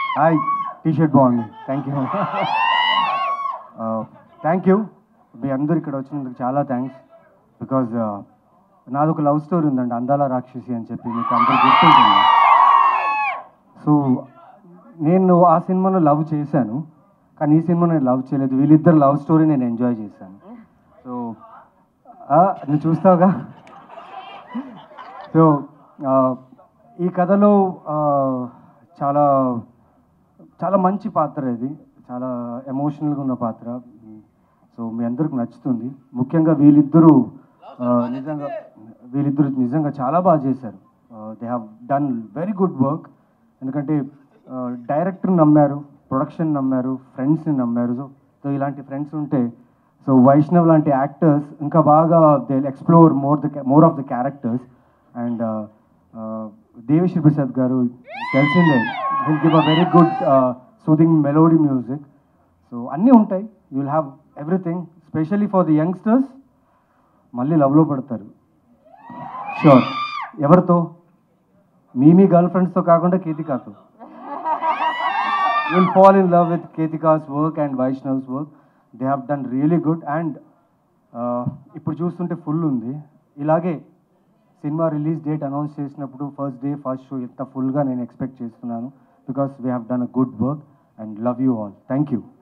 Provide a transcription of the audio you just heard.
hi T shirt బాగుంది thank you thank you మీ అందరు ఇక్కడ వచ్చినందుకు చాలా థ్యాంక్స్ బికాజ్ నాది ఒక లవ్ స్టోరీ ఉందండి అందాల రాక్షసి అని చెప్పి మీకు అందరు గుర్తుంటుంది సో నేను ఆ సినిమాను లవ్ చేశాను కానీ ఈ సినిమా నేను లవ్ చేయలేదు వీళ్ళిద్దరు లవ్ స్టోరీ నేను ఎంజాయ్ చేశాను సో నువ్వు చూస్తావుగా సో ఈ కథలో ఆ, చాలా చాలా మంచి పాత్ర ఇది చాలా ఎమోషనల్గా ఉన్న పాత్ర సో మీ అందరికి నచ్చుతుంది ముఖ్యంగా వీళ్ళిద్దరూ ఆ, నిజంగా వీళ్ళిద్దరు నిజంగా చాలా బాగా చేశారు they have done very good work ఎందుకంటే డైరెక్టర్ నమ్మారు ప్రొడక్షన్ నమ్మారు ఫ్రెండ్స్ని నమ్మారు సో సో ఇలాంటి ఫ్రెండ్స్ ఉంటే సో వైష్ణవ్ లాంటి యాక్టర్స్ ఇంకా బాగా they explore more the more of the characters and Devi Sri Prasad గారు తెలిసిందే will give a very good soothing melody music so అన్నీ ఉంటాయి you will have everything specially for the youngsters మళ్ళీ లవ్లో పడతారు షూర్ ఎవరితో మీ మీ గర్ల్ ఫ్రెండ్స్తో కాకుండా కేతికాతో will fall in love with Ketika's work and Vaishnav's work they have done really good and ఇప్పుడు చూస్తుంటే ఫుల్ ఉంది ఇలాగే సినిమా రిలీజ్ డేట్ అనౌన్స్ చేసినప్పుడు ఫస్ట్ డే ఫస్ట్ షో ఎంత ఫుల్గా నేను ఎక్స్పెక్ట్ చేస్తున్నాను because we have done a good work and love you all thank you